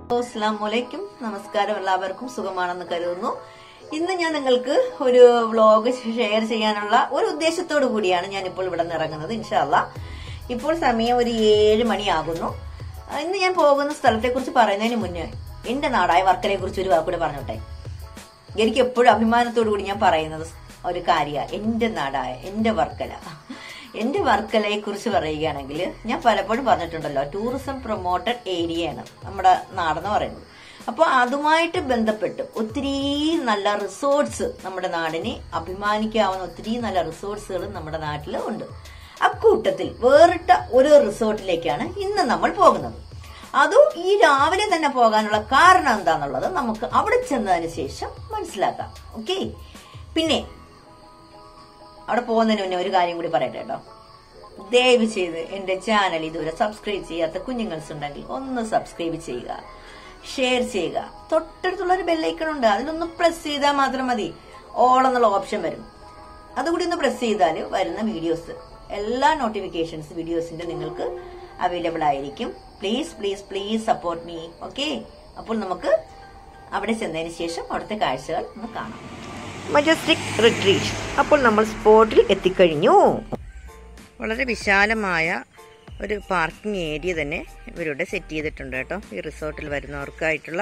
അസ്സാമലൈക്കും നമസ്കാരം എല്ലാവർക്കും സുഖമാണെന്ന് കരുതുന്നു ഇന്ന് ഞാൻ നിങ്ങൾക്ക് ഒരു വ്ലോഗ് ഷെയർ ചെയ്യാനുള്ള ഒരു ഉദ്ദേശത്തോടു കൂടിയാണ് ഞാൻ ഇപ്പോൾ ഇവിടെ നിന്ന് ഇറങ്ങുന്നത് ഇൻഷാല്ല ഇപ്പോൾ സമയം ഒരു ഏഴ് മണിയാകുന്നു ആ, ഇന്ന് ഞാൻ പോകുന്ന സ്ഥലത്തെ കുറിച്ച് പറയുന്നതിന് മുന്നേ എന്റെ നാടായ വർക്കലയെ കുറിച്ച് ഒരു വാക്കൂടെ പറഞ്ഞോട്ടെ എനിക്ക് എപ്പോഴും അഭിമാനത്തോടു കൂടി ഞാൻ പറയുന്നത് ഒരു കാര്യ എന്റെ നാടായ എന്റെ വർക്കല എന്റെ വർക്കലയെ കുറിച്ച് പറയുകയാണെങ്കിൽ ഞാൻ പലപ്പോഴും പറഞ്ഞിട്ടുണ്ടല്ലോ ടൂറിസം പ്രൊമോട്ടഡ് ഏരിയയാണ് നമ്മുടെ നാടെന്ന് പറയുന്നത് അപ്പോൾ അതുമായിട്ട് ബന്ധപ്പെട്ട് ഒത്തിരി നല്ല റിസോർട്ട്സ് നമ്മുടെ നാടിനെ അഭിമാനിക്കാവുന്ന ഒത്തിരി നല്ല റിസോർട്ട്സുകൾ നമ്മുടെ നാട്ടിൽ ഉണ്ട് അക്കൂട്ടത്തിൽ വേറിട്ട ഒരു റിസോർട്ടിലേക്കാണ് ഇന്ന് നമ്മൾ പോകുന്നത് അതും ഈ രാവിലെ തന്നെ പോകാനുള്ള കാരണം എന്താന്നുള്ളത് നമുക്ക് അവിടെ ചെന്നതിന് ശേഷം മനസ്സിലാക്കാം ഓക്കെ പിന്നെ അവിടെ പോകുന്നതിന് മുന്നേ ഒരു കാര്യം കൂടി പറയട്ടെ കേട്ടോ ദയവ് ചെയ്ത് എന്റെ ചാനൽ ഇതുവരെ സബ്സ്ക്രൈബ് ചെയ്യാത്ത കുഞ്ഞുങ്ങൾസ് ഉണ്ടെങ്കിൽ ഒന്ന് സബ്സ്ക്രൈബ് ചെയ്യുക ഷെയർ ചെയ്യുക തൊട്ടടുത്തുള്ള ഒരു ബെല്ലൈക്കൺ ഉണ്ട് അതിലൊന്ന് പ്രസ് ചെയ്താൽ മാത്രം മതി ഓൾ എന്നുള്ള ഓപ്ഷൻ വരും അതുകൂടി ഒന്ന് പ്രസ് ചെയ്താൽ വരുന്ന വീഡിയോസ് എല്ലാ നോട്ടിഫിക്കേഷൻസ് വീഡിയോസിന്റെ നിങ്ങൾക്ക് അവൈലബിൾ ആയിരിക്കും please please please support me okay അപ്പോൾ നമുക്ക് അവിടെ ചെന്നതിന് ശേഷം അവിടുത്തെ കാഴ്ചകൾ ഒന്ന് കാണാം മജസ്റ്റിക് റിട്രീറ്റ് അപ്പോൾ നമ്മൾ സ്പോട്ടിൽ എത്തിക്കഴിഞ്ഞു വളരെ വിശാലമായ ഒരു പാർക്കിംഗ് ഏരിയ തന്നെ ഇവരുടെ സെറ്റ് ചെയ്തിട്ടുണ്ട് കേട്ടോ ഈ റിസോർട്ടിൽ വരുന്നവർക്കായിട്ടുള്ള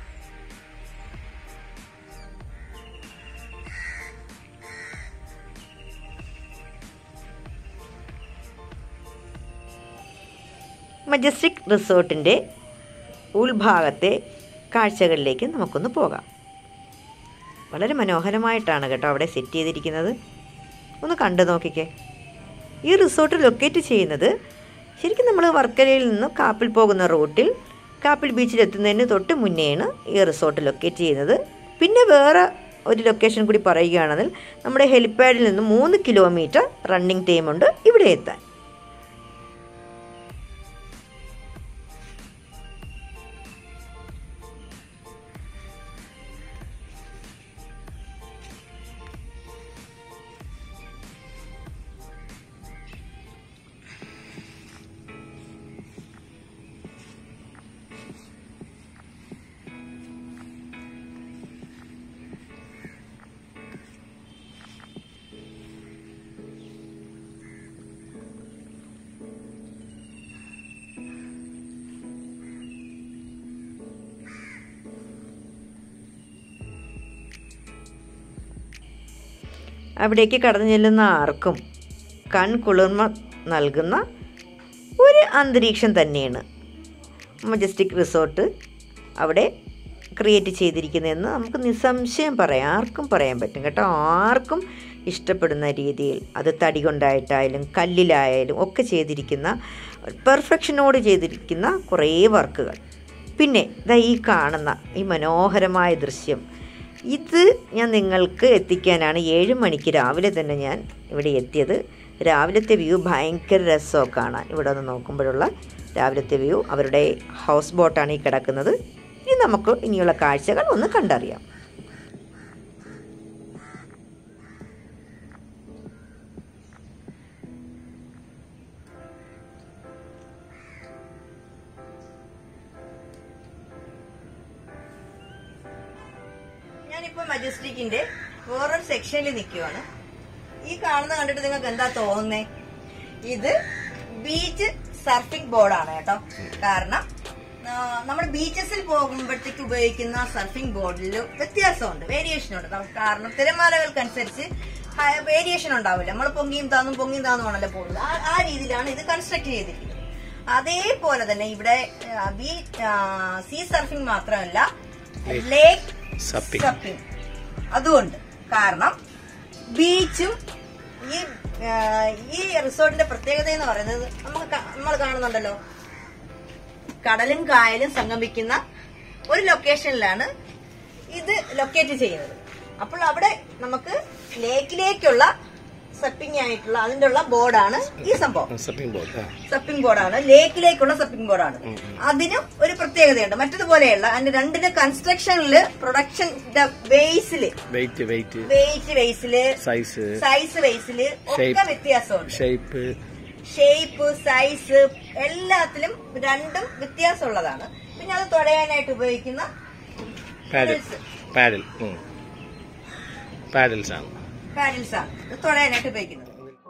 മജസ്റ്റിക് റിസോർട്ടിൻ്റെ ഉൾഭാഗത്തെ കാഴ്ചകളിലേക്ക് നമുക്കൊന്ന് പോകാം വളരെ മനോഹരമായിട്ടാണ് കേട്ടോ അവിടെ സെറ്റ് ചെയ്തിരിക്കുന്നത് ഒന്ന് കണ്ടു നോക്കിക്കേ ഈ റിസോർട്ട് ലൊക്കേറ്റ് ചെയ്യുന്നത് ശരിക്കും നമ്മൾ വർക്കലയിൽ നിന്ന് കാപ്പിൽ പോകുന്ന റൂട്ടിൽ കാപ്പിൽ ബീച്ചിൽ എത്തുന്നതിന് തൊട്ട് മുന്നേയാണ് ഈ റിസോർട്ട് ലൊക്കേറ്റ് ചെയ്യുന്നത് പിന്നെ വേറെ ഒരു ലൊക്കേഷൻ കൂടി പറയുകയാണെങ്കിൽ നമ്മുടെ ഹെലിപ്പാഡിൽ നിന്ന് മൂന്ന് കിലോമീറ്റർ റണ്ണിങ് ടൈമുണ്ട് ഇവിടെ എത്താൻ അവിടേക്ക് കടന്നു ചെല്ലുന്ന ആർക്കും കൺകുളിർമ നൽകുന്ന ഒരു അന്തരീക്ഷം തന്നെയാണ് മജസ്റ്റിക് റിസോർട്ട് അവിടെ ക്രിയേറ്റ് ചെയ്തിരിക്കുന്നതെന്ന് നമുക്ക് നിസ്സംശയം പറയാം ആർക്കും പറയാൻ പറ്റും കേട്ടോ ആർക്കും ഇഷ്ടപ്പെടുന്ന രീതിയിൽ അത് തടി കൊണ്ടായിട്ടായാലും കല്ലിലായാലും ഒക്കെ ചെയ്തിരിക്കുന്ന പെർഫെക്ഷനോട് ചെയ്തിരിക്കുന്ന കുറേ വർക്കുകൾ പിന്നെ ദാ ഈ കാണുന്ന ഈ മനോഹരമായ ദൃശ്യം ഇത് ഞാൻ നിങ്ങൾക്ക് എത്തിക്കാനാണ് ഏഴ് മണിക്ക് രാവിലെ തന്നെ ഞാൻ ഇവിടെ എത്തിയത് രാവിലത്തെ വ്യൂ ഭയങ്കര രസമൊക്കെ കാണാൻ ഇവിടെ ഒന്ന് നോക്കുമ്പോഴുള്ള രാവിലത്തെ വ്യൂ അവരുടെ ഹൗസ് ബോട്ടാണ് ഈ കിടക്കുന്നത് ഇനി നമുക്ക് ഇനിയുള്ള കാഴ്ചകൾ ഒന്ന് കണ്ടറിയാം ഞാനിപ്പോ മജസ്റ്റിക്കിന്റെ വേറൊരു സെക്ഷനിൽ നിൽക്കുവാണ് ഈ കാണുന്ന കണ്ടിട്ട് നിങ്ങൾക്ക് എന്താ തോന്നുന്നേ ഇത് ബീച്ച് സർഫിംഗ് ബോർഡാണ് കേട്ടോ കാരണം ആ, നമ്മുടെ ബീച്ചസിൽ പോകുമ്പോഴത്തേക്ക് ഉപയോഗിക്കുന്ന സർഫിംഗ് ബോർഡിൽ വ്യത്യാസമുണ്ട് വേരിയേഷൻ ഉണ്ട് നമുക്ക് കാരണം തിരമാലകൾക്കനുസരിച്ച് വേരിയേഷൻ ഉണ്ടാവില്ല നമ്മൾ പൊങ്ങിയും താന്നും പൊങ്ങിയും താന്നും ആണല്ലോ പോകുന്നത് ആ- ആ രീതിയിലാണ് ഇത് കൺസ്ട്രക്ട് ചെയ്തിരിക്കുന്നത് അതേപോലെ തന്നെ ഇവിടെ ആ, ബീ സീ സർഫിംഗ് മാത്രമല്ല ലേക്ക് Supping. സപ്പിംഗ് അതുകൊണ്ട് കാരണം ബീച്ചും ഈ ആ, ഈ റിസോർട്ടിന്റെ പ്രത്യേകത എന്ന് പറയുന്നത് നമുക്ക് ക- നമ്മൾ കാണുന്നുണ്ടല്ലോ കടലും കായലും സംഗമിക്കുന്ന ഒരു ലൊക്കേഷനിലാണ് ഇത് ലൊക്കേറ്റ് ചെയ്യുന്നത് അപ്പോൾ അവിടെ നമുക്ക് ലേക്കിലേക്കുള്ള സപ്പിംഗ് ആയിട്ടുള്ള അതിന്റെ ഉള്ള ബോർഡാണ് ഈ സംഭവം സപ്പിംഗ് ബോർഡ് ആ സപ്പിംഗ് ബോർഡാണ് ലേക്കിലേക്കുള്ള സപ്പിംഗ് ബോർഡാണ് അതിനും ഒരു പ്രത്യേകതയുണ്ട് മറ്റതുപോലെയല്ല അതിന്റെ രണ്ടിന്റെ കൺസ്ട്രക്ഷനില് പ്രൊഡക്ഷൻ ബേസില് വെയിറ്റ് വെയിറ്റ് വെയിറ്റ് ബേസില് സൈസ് സൈസ് ബേസില് ഒക്കെ Shape. വ്യത്യാസമുണ്ട് ഷേപ്പ് ഷേപ്പ് സൈസ് എല്ലാത്തിലും രണ്ടും വ്യത്യാസമുള്ളതാണ് പിന്നെ അത് തുഴയാനായിട്ട് ഉപയോഗിക്കുന്ന പാഡിൽ പാഡിൽ പാഡിൽസ് ആണ് പാഡിൽസ് ആണ് ഇത് തുഴയാനായിട്ട് ഉപയോഗിക്കുന്നത്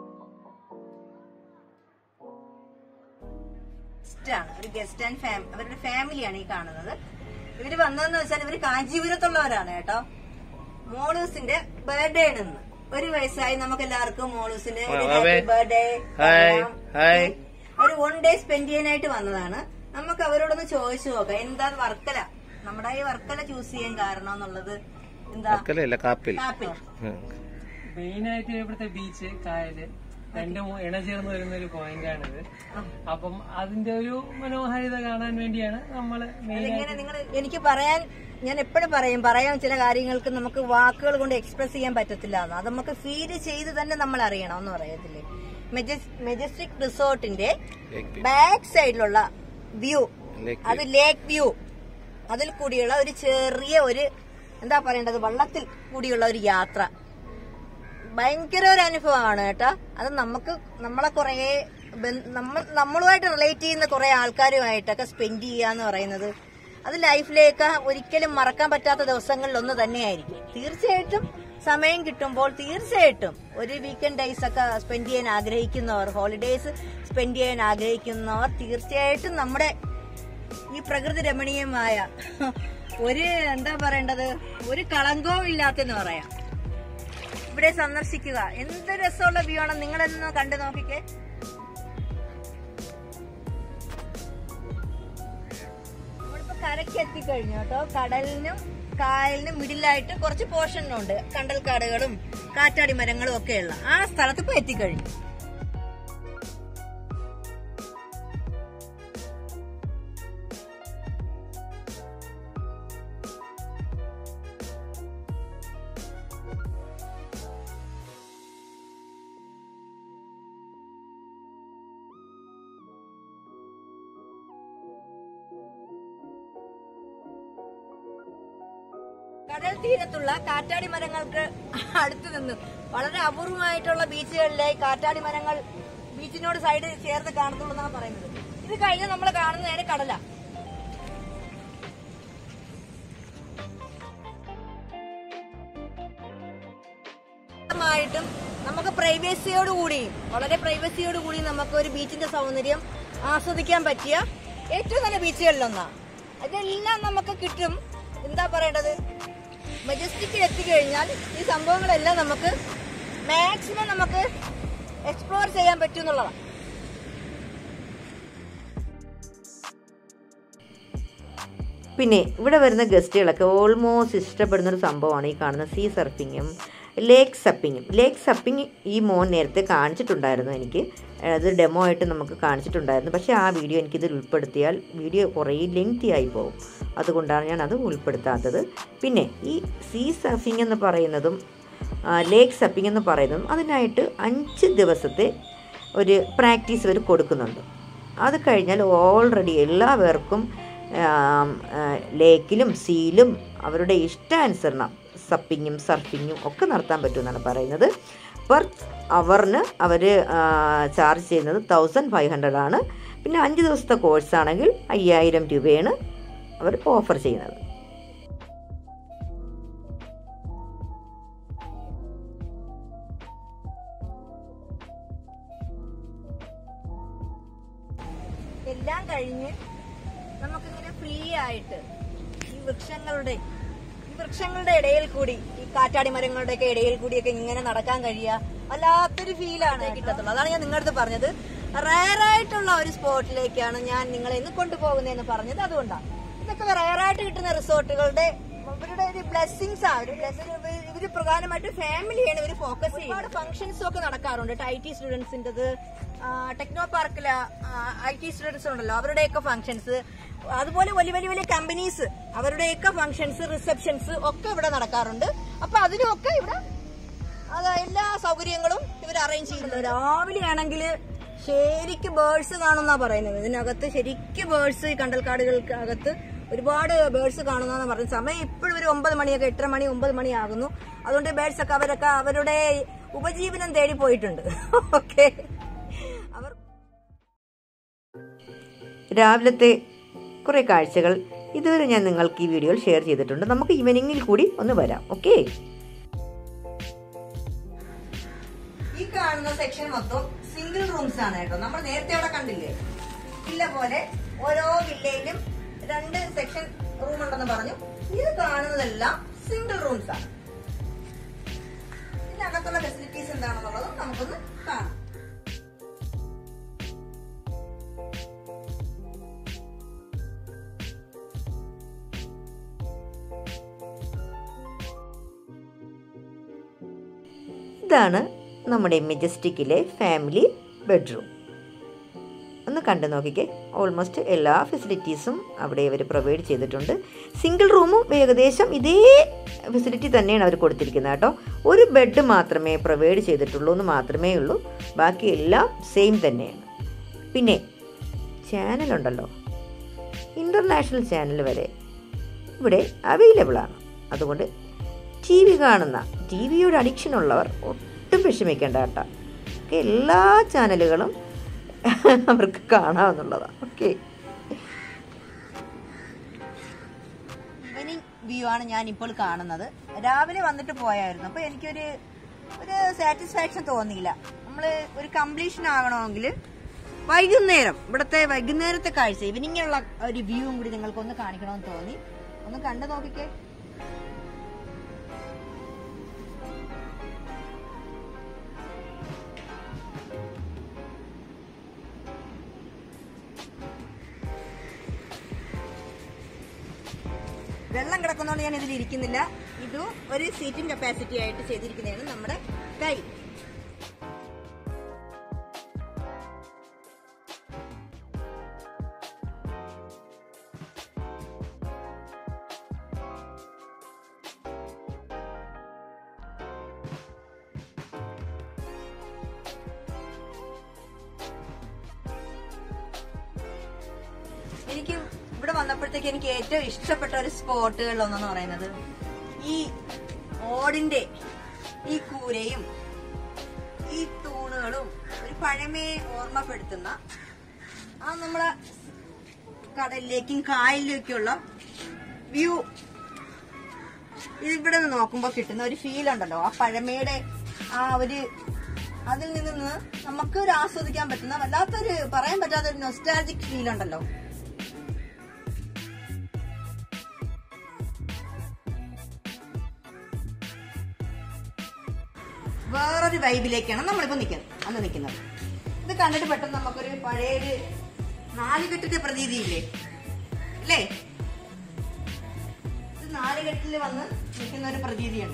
ഗസ്റ്റ് ആണ് ഒരു ഗസ്റ്റ് ആൻഡ് ഫാം അവരുടെ ഫാമിലിയാണ് ഈ കാണുന്നത് ഇവര് വന്നതെന്ന് വെച്ചാൽ ഇവര് കാഞ്ചീപുരത്തുള്ളവരാണ് കേട്ടോ മോളൂസിന്റെ ബർത്ത്ഡേ നിന്ന് ഒരു വയസ്സായി നമുക്ക് എല്ലാവർക്കും മോളൂസിന്റെ അവേ. ബർത്ത്ഡേ ഹായ് ഹായ് ഒരു വൺ ഡേ സ്പെൻഡ് ചെയ്യാനായിട്ട് വന്നതാണ് നമുക്ക് അവരോടൊന്ന് ചോദിച്ചു നോക്കാം എന്താ വർക്കല നമ്മുടെ ഈ വർക്കല ചൂസ് ചെയ്യാൻ കാരണം എന്നുള്ളത് എന്താ അക്കലല്ല കാപ്പിൽ കാപ്പിൽ ഉം. മെയിനായിട്ട് ഇവിടുത്തെ ബീച്ച് കായല് രണ്ടും ഇണചേർന്ന് വരുന്ന ഒരു പോയിന്റ് ആണിത് അപ്പം അതിന്റെ ഒരു മനോഹാരിത കാണാൻ വേണ്ടിയാണ് നമ്മള് മെയിൻ അതിങ്ങനെ നിങ്ങൾ എനിക്ക് പറയാൻ ഞാൻ എപ്പോഴും പറയും പറയാൻ ചില കാര്യങ്ങൾക്ക് നമുക്ക് വാക്കുകൾ കൊണ്ട് എക്സ്പ്രസ് ചെയ്യാൻ പറ്റത്തില്ല എന്ന് അത് നമുക്ക് ഫീൽ ചെയ്ത് തന്നെ നമ്മൾ അറിയണം എന്ന് പറയത്തില്ലേ മെജസ്റ്റിക് റിസോർട്ടിന്റെ Lake view. ബാക്ക് സൈഡിലുള്ള വ്യൂ Lake അത് ലേക്ക് വ്യൂ അതിൽ കൂടിയുള്ള ഒരു ചെറിയ ഒരു എന്താ പറയേണ്ടത് വള്ളത്തിൽ കൂടിയുള്ള ഒരു യാത്ര ഭയങ്കര ഒരു അനുഭവമാണ് കേട്ടോ അത് നമുക്ക് നമ്മളെ കുറെ നമ്മൾ നമ്മളുമായിട്ട് റിലേറ്റ് ചെയ്യുന്ന കുറെ ആൾക്കാരുമായിട്ടൊക്കെ സ്പെൻഡ് ചെയ്യാന്ന് പറയുന്നത് അത് ലൈഫിലേക്ക് ഒരിക്കലും മറക്കാൻ പറ്റാത്ത ദിവസങ്ങളിൽ ഒന്ന് തന്നെയായിരിക്കും തീർച്ചയായിട്ടും സമയം കിട്ടുമ്പോൾ തീർച്ചയായിട്ടും ഒരു വീക്കെൻഡ് ഡേയ്സ് ഒക്കെ സ്പെൻഡ് ചെയ്യാൻ ആഗ്രഹിക്കുന്നവർ ഹോളിഡേയ്സ് സ്പെൻഡ് ചെയ്യാൻ ആഗ്രഹിക്കുന്നവർ തീർച്ചയായിട്ടും നമ്മുടെ ഈ പ്രകൃതി രമണീയമായ ഒരു എന്താ പറയേണ്ടത് ഒരു കളങ്കവും ഇല്ലാത്തെന്ന് പറയാം ഇവിടെ സന്ദർശിക്കുക എന്ത് രസമുള്ള വ്യൂ ആണ് നിങ്ങളൊന്ന് കണ്ടു നോക്കിക്കേ നമ്മളിപ്പോ കരയ്ക്ക് എത്തിക്കഴിഞ്ഞു കേട്ടോ കടലിനും കായലിനും മിഡിലായിട്ട് കുറച്ച് പോർഷനുണ്ട് കണ്ടൽക്കാടുകളും കാറ്റാടി മരങ്ങളും ഒക്കെയുള്ള ആ സ്ഥലത്ത് ഇപ്പൊ എത്തിക്കഴിഞ്ഞു കടൽ തീരത്തുള്ള കാറ്റാടി മരങ്ങൾക്ക് അടുത്ത് നിന്ന് വളരെ അപൂർവമായിട്ടുള്ള ബീച്ചുകളിലെ കാറ്റാടി മരങ്ങൾ ബീച്ചിനോട് സൈഡ് ചേർത്ത് കാണത്തുള്ളൂ എന്നാണ് പറയുന്നത് ഇത് കഴിഞ്ഞ് നമ്മൾ കാണുന്ന നേരെ കടല ായിട്ടും നമുക്ക് പ്രൈവസിയോട് കൂടിയും വളരെ പ്രൈവസിയോട് കൂടി നമുക്ക് ഒരു ബീച്ചിന്റെ സൗന്ദര്യം ആസ്വദിക്കാൻ പറ്റിയ ഏറ്റവും നല്ല ബീച്ചുകളിലൊന്നാണ് അതെല്ലാം നമുക്ക് കിട്ടും എന്താ പറയേണ്ടത് മജസ്റ്റിക്കിൽ എത്തിക്കഴിഞ്ഞാൽ ഈ സംഭവങ്ങളെല്ലാം നമുക്ക് മാക്സിമം നമുക്ക് എക്സ്പ്ലോർ ചെയ്യാൻ പറ്റും എന്നുള്ളതാണ് പിന്നെ ഇവിടെ വരുന്ന ഗസ്റ്റുകളൊക്കെ ഓൾമോസ്റ്റ് ഇഷ്ടപ്പെടുന്ന ഒരു സംഭവമാണ് ഈ കാണുന്ന സീ സർഫിങ്ങും ലേക്ക് സപ്പിങ്ങും ലേക്ക് സപ്പിങ് ഈ മോൻ നേരത്തെ കാണിച്ചിട്ടുണ്ടായിരുന്നു എനിക്ക് അത് ഡെമോ ആയിട്ട് നമുക്ക് കാണിച്ചിട്ടുണ്ടായിരുന്നു പക്ഷേ ആ വീഡിയോ എനിക്കിതിൽ ഉൾപ്പെടുത്തിയാൽ വീഡിയോ കുറേ ലെങ്തി ആയി പോകും അതുകൊണ്ടാണ് ഞാൻ അത് ഉൾപ്പെടുത്താത്തത് പിന്നെ ഈ സീ സർഫിംഗ് എന്ന് പറയുന്നതും ലേക്ക് സപ്പിംഗ് എന്ന് പറയുന്നതും അതിനായിട്ട് അഞ്ച് ദിവസത്തെ ഒരു പ്രാക്ടീസ് ഇവർ കൊടുക്കുന്നുണ്ട് അത് കഴിഞ്ഞാൽ ഓൾറെഡി എല്ലാവർക്കും ആം, ആ, ലേക്കിലും സീലും അവരുടെ ഇഷ്ടാനുസരണം സപ്പിങ്ങും സർഫിങ്ങും ഒക്കെ നടത്താൻ പറ്റുമെന്നാണ് പറയുന്നത് പെർ അവറിന് അവർ ചാർജ് ചെയ്യുന്നത് തൗസൻഡ് ഫൈവ് ഹൺഡ്രഡ് ആണ് പിന്നെ അഞ്ച് ദിവസത്തെ കോഴ്സാണെങ്കിൽ അയ്യായിരം രൂപയാണ് അവർ ഓഫർ ചെയ്യുന്നത് എല്ലാം കഴിഞ്ഞ് നമുക്കിങ്ങനെ ഫ്രീ ആയിട്ട് ഈ വൃക്ഷങ്ങളുടെ ഈ വൃക്ഷങ്ങളുടെ ഇടയിൽ കൂടി ഈ കാറ്റാടി മരങ്ങളുടെ ഒക്കെ ഇടയിൽ കൂടിയൊക്കെ ഇങ്ങനെ നടക്കാൻ കഴിയുക വല്ലാത്തൊരു ഫീലാണ് കിട്ടത്തുള്ളൂ അതാണ് ഞാൻ നിങ്ങളുടെ പറഞ്ഞത് റയറായിട്ടുള്ള ഒരു സ്പോട്ടിലേക്കാണ് ഞാൻ നിങ്ങളെ ഇന്ന് കൊണ്ടുപോകുന്നതെന്ന് പറഞ്ഞത് അതുകൊണ്ടാണ് ഇതൊക്കെ റയറായിട്ട് കിട്ടുന്ന റിസോർട്ടുകളുടെ ഇവരുടെ ഒരു ബ്ലെസ്സിങ്സ് ആ ഒരു blessing ഇവര് ഇവര് പ്രധാനമായിട്ടും ഫാമിലിയാണ് ഇവര് ഫോക്കസ് ചെയ്യുന്നത് ഒരുപാട് ഫംഗ്ഷൻസും ഒക്കെ നടക്കാറുണ്ട് ഐ ടി സ്റ്റുഡൻസിൻ്റെത് ടെക്നോ പാർക്കില് ഐ ടി സ്റ്റുഡൻസ് ഉണ്ടല്ലോ അവരുടെയൊക്കെ ഫംഗ്ഷൻസ് അതുപോലെ വലിയ വലിയ വലിയ കമ്പനീസ് അവരുടെയൊക്കെ ഫംഗ്ഷൻസ് റിസപ്ഷൻസ് ഒക്കെ ഇവിടെ നടക്കാറുണ്ട് അപ്പൊ അതിനൊക്കെ ഇവിടെ അത് എല്ലാ സൗകര്യങ്ങളും ഇവർ അറേഞ്ച് ചെയ്യുന്നുണ്ട് രാവിലെ ആണെങ്കിൽ ശരിക്കും ബേർഡ്സ് കാണുന്നാ പറയുന്നത് ഇതിനകത്ത് ശരിക്കും ബേർഡ്സ് ഈ കണ്ടൽക്കാടുകൾക്ക് അകത്ത് ഒരുപാട് ബേർഡ്സ് കാണുന്ന പറയുന്നത് സമയം ഇപ്പോഴും ഒരു ഒമ്പത് മണിയൊക്കെ എട്ടര മണി ഒമ്പത് മണി ആകുന്നു അതുകൊണ്ട് ബേർഡ്സ് ഒക്കെ അവരൊക്കെ അവരുടെ ഉപജീവനം തേടി പോയിട്ടുണ്ട് ഓക്കെ അവർ രാവിലത്തെ കുറേ കാഴ്ചകൾ ഇതുവരെ ഞാൻ നിങ്ങൾക്ക് ഈ വീഡിയോയിൽ ഷെയർ ചെയ്തിട്ടുണ്ട് നമുക്ക് ഈവനിങ്ങിൽ കൂടി ഒന്ന് വരാം ഓക്കെ ഈ കാണുന്ന സെക്ഷൻ മൊത്തം സിംഗിൾ റൂംസ് ആണ് കേട്ടോ നമ്മൾ നേരത്തെ അവിടെ കണ്ടില്ലേ വില്ല പോലെ ഓരോ വില്ലയിലും രണ്ട് സെക്ഷൻ റൂം ഉണ്ടെന്ന് പറഞ്ഞു ഇത് കാണുന്നതെല്ലാം സിംഗിൾ റൂംസ് ആണ് ഇതിനകത്തുള്ള ഫെസിലിറ്റീസ് എന്താണെന്നുള്ളത് നമുക്കൊന്ന് കാണാം ഇതാണ് നമ്മുടെ മെജസ്റ്റിക്കിലെ ഫാമിലി ബെഡ്റൂം ഒന്ന് കണ്ടു നോക്കിക്കേ ഓൾമോസ്റ്റ് എല്ലാ ഫെസിലിറ്റീസും അവിടെ അവർ പ്രൊവൈഡ് ചെയ്തിട്ടുണ്ട് സിംഗിൾ റൂമും ഏകദേശം ഇതേ ഫെസിലിറ്റി തന്നെയാണ് അവർ കൊടുത്തിരിക്കുന്നത് കേട്ടോ ഒരു ബെഡ് മാത്രമേ പ്രൊവൈഡ് ചെയ്തിട്ടുള്ളൂ എന്ന് മാത്രമേ ഉള്ളൂ ബാക്കി എല്ലാം സെയിം തന്നെയാണ് പിന്നെ ചാനലുണ്ടല്ലോ ഇൻ്റർനാഷണൽ ചാനൽ വരെ ഇവിടെ അവൈലബിൾ ആണ് അതുകൊണ്ട് ടി വി കാണുന്ന ടി വിയുടെ അഡിക്ഷൻ ഉള്ളവർ ഒട്ടും വിഷമിക്കേണ്ട കേട്ടോ ഒക്കെ എല്ലാ ചാനലുകളും അവർക്ക് കാണാമെന്നുള്ളതാണ് ഓക്കെ ഈവനിങ് വ്യൂ ആണ് ഞാൻ ഇപ്പോൾ കാണുന്നത് രാവിലെ വന്നിട്ട് പോയായിരുന്നു അപ്പൊ എനിക്കൊരു ഒരു സാറ്റിസ്ഫാക്ഷൻ തോന്നിയില്ല നമ്മൾ ഒരു കംപ്ലീഷൻ ആകണമെങ്കിൽ വൈകുന്നേരം ഇവിടുത്തെ വൈകുന്നേരത്തെ കാഴ്ച ഈവനിങ്ങുള്ള ഒരു വ്യൂവും കൂടി നിങ്ങൾക്കൊന്ന് കാണിക്കണമെന്ന് തോന്നി ഒന്ന് കണ്ടു നോക്കിക്കേ വെള്ളം കിടക്കുന്നതുകൊണ്ട് ഞാൻ ഇതിൽ ഇരിക്കുന്നില്ല ഇതും ഒരു സീറ്റിംഗ് കപ്പാസിറ്റി ആയിട്ട് ചെയ്തിരിക്കുന്നതാണ് നമ്മുടെ കൈ എനിക്ക് ഇവിടെ വന്നപ്പോഴത്തേക്ക് എനിക്ക് ഏറ്റവും ഇഷ്ടപ്പെട്ട ഒരു സ്പോട്ടുകളിൽ ഒന്നെന്ന് പറയുന്നത് ഈ ഓടിന്റെ ഈ കൂരയും ഈ തൂണുകളും ഒരു പഴമയെ ഓർമ്മപ്പെടുത്തുന്ന ആ നമ്മളെ കടലിലേക്കും കായലിലേക്കുള്ള വ്യൂ ഇവിടെ നിന്ന് നോക്കുമ്പോൾ കിട്ടുന്ന ഒരു ഫീൽ ഉണ്ടല്ലോ ആ പഴമയുടെ ആ ഒരു അതിൽ നിന്ന് നമുക്ക് ഒരു ആസ്വദിക്കാൻ പറ്റുന്ന വല്ലാത്തൊരു പറയാൻ പറ്റാത്ത ഒരു നൊസ്റ്റാലജിക് ഫീൽ ഉണ്ടല്ലോ വേറൊരു വൈബിലേക്കാണ് നമ്മളിപ്പോ നിൽക്കുന്നത് അന്ന് നിൽക്കുന്നത് ഇത് കണ്ടിട്ട് പെട്ടെന്ന് നമുക്കൊരു പഴയൊരു നാലുകെട്ടിന്റെ പ്രതീതിയില്ലേ അല്ലേ ഇത് നാലുകെട്ടിൽ വന്ന് നിൽക്കുന്ന ഒരു പ്രതീതിയുണ്ട്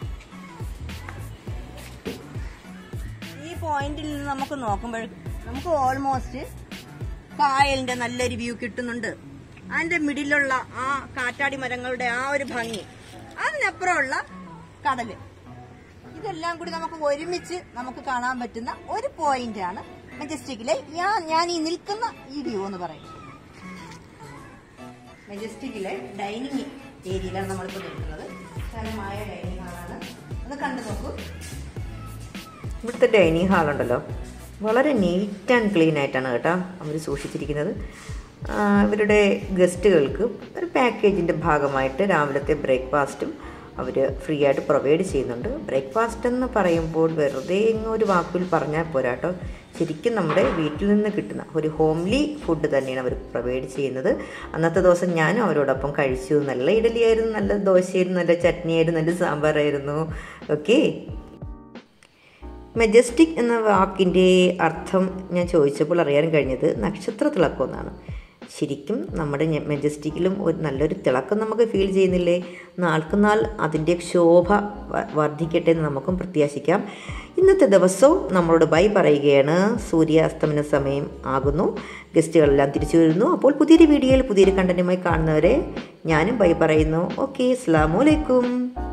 ഈ പോയിന്റിൽ നിന്ന് നമുക്ക് നോക്കുമ്പോൾ നമുക്ക് ഓൾമോസ്റ്റ് കായലിന്റെ നല്ലൊരു വ്യൂ കിട്ടുന്നുണ്ട് അതിന്റെ മിഡിലുള്ള ആ കാറ്റാടി മരങ്ങളുടെ ആ ഒരു ഭംഗി അതിനപ്പുറമുള്ള കടല് ഇതെല്ലാം കൂടി നമുക്ക് ഒരുമിച്ച് നമുക്ക് കാണാൻ പറ്റുന്ന ഒരു പോയിന്റ് ആണ് മെജസ്റ്റിക്കിലെ ഞാൻ ഞാൻ ഈ നിൽക്കുന്ന ഈ വ്യൂ എന്ന് പറയുന്നത് മെജസ്റ്റിക്കിലെ ഡൈനിങ് ഏരിയയിലാണ് നമ്മളിപ്പോൾ നിൽക്കുന്നത് വിശാലമായ ഡൈനിങ് ഹാളാണ് ഒന്ന് കണ്ടു നോക്കൂ ഇവിടുത്തെ ഡൈനിങ് ഹാളുണ്ടല്ലോ വളരെ നീറ്റ് ആൻഡ് ക്ലീൻ ആയിട്ടാണ് കേട്ടോ അവർ സൂക്ഷിച്ചിരിക്കുന്നത് ആ, ഇവരുടെ ഗസ്റ്റുകൾക്ക് ഒരു പാക്കേജിൻ്റെ ഭാഗമായിട്ട് രാവിലത്തെ ബ്രേക്ക്ഫാസ്റ്റും അവർ ഫ്രീ ആയിട്ട് പ്രൊവൈഡ് ചെയ്യുന്നുണ്ട് ബ്രേക്ക്ഫാസ്റ്റ് എന്ന് പറയുമ്പോൾ വെറുതെ ഇങ്ങ് ഒരു വാക്കിൽ പറഞ്ഞാൽ പോരാട്ടോ ശരിക്കും നമ്മുടെ വീട്ടിൽ നിന്ന് കിട്ടുന്ന ഒരു ഹോംലി ഫുഡ് തന്നെയാണ് അവർ പ്രൊവൈഡ് ചെയ്യുന്നത് അന്നത്തെ ദിവസം ഞാനും അവരോടൊപ്പം കഴിച്ചു നല്ല ഇഡലിയായിരുന്നു നല്ല ദോശയായിരുന്നു നല്ല ചട്നിയായിരുന്നു നല്ല സാമ്പാറായിരുന്നു ഓക്കെ മെജസ്റ്റിക് എന്ന വാക്കിൻ്റെ അർത്ഥം ഞാൻ ചോദിച്ചപ്പോൾ അറിയാൻ കഴിഞ്ഞത് നക്ഷത്ര തിളക്കം എന്നാണ് ശരിക്കും നമ്മുടെ ഞ- മെജസ്റ്റിക്കിലും ഒരു നല്ലൊരു തിളക്കം നമുക്ക് ഫീൽ ചെയ്യുന്നില്ലേ നാൾക്കുനാൾ അതിൻ്റെ ശോഭ വ- വർദ്ധിക്കട്ടെ എന്ന് നമുക്കും പ്രത്യാശിക്കാം ഇന്നത്തെ ദിവസവും നമ്മളോട് ബൈ പറയുകയാണ് സൂര്യാസ്തമന സമയം ആകുന്നു ഗസ്റ്റുകളെല്ലാം തിരിച്ചു വരുന്നു അപ്പോൾ പുതിയൊരു വീഡിയോയിൽ പുതിയൊരു കണ്ടന്റുമായി കാണുന്നവരെ ഞാനും ബൈ പറയുന്നു ഓക്കെ അസ്സാമലൈക്കും